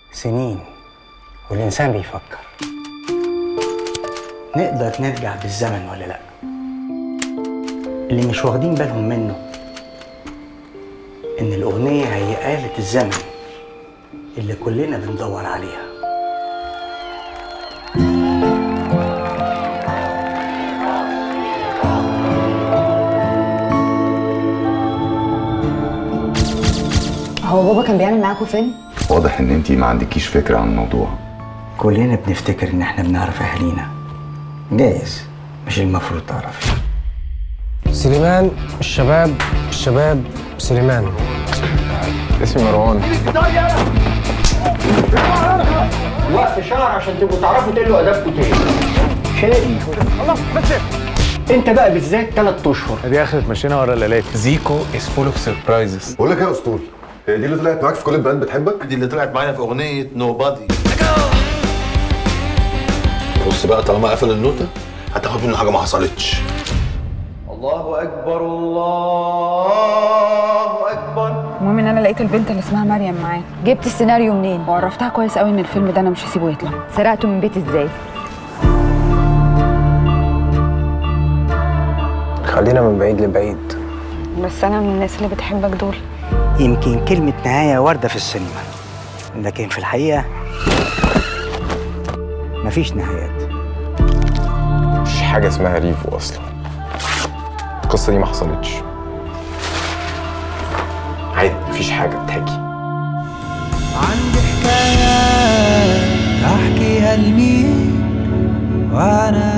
سنين والإنسان بيفكر نقدر نرجع بالزمن ولا لأ اللي مش واخدين بالهم منه إن الأغنية هي آلة الزمن اللي كلنا بندور عليها هو بابا كان بيعمل معاكم فيلم؟ واضح ان انتي ما عندكيش فكره عن الموضوع كلنا بنفتكر إن إحنا بنعرف أهالينا جايز مش المفروض تعرفي سليمان الشباب الشباب سليمان اسمي مروان وقف شهر عشان تبقوا تعرفوا تقلوا ادابكم تاني شادي خلاص بس انت بقى بالذات ثلاث اشهر دي اخرة مشينا ورا الليلات زيكو از فول اوف سربرايزز بقول لك ايه يا اسطول هي دي اللي طلعت معاك في كل البنات بتحبك دي اللي طلعت معايا في اغنيه نو بادي بص بقى طالما قفل النوتة هتاخد منه حاجة ما حصلتش الله اكبر الله اكبر المهم ان انا لقيت البنت اللي اسمها مريم معاه جبت السيناريو منين؟ وعرفتها كويس قوي ان الفيلم ده انا مش هسيبه يطلع سرقته من بيتي ازاي؟ خلينا من بعيد لبعيد بس انا من الناس اللي بتحبك دول يمكن كلمة نهاية واردة في السينما لكن في الحقيقة مفيش نهايات مفيش حاجه اسمها ريفو اصلا القصه دي ما حصلتش عادي مفيش حاجه بتحكي عندي حكاية أحكيها لمين وأنا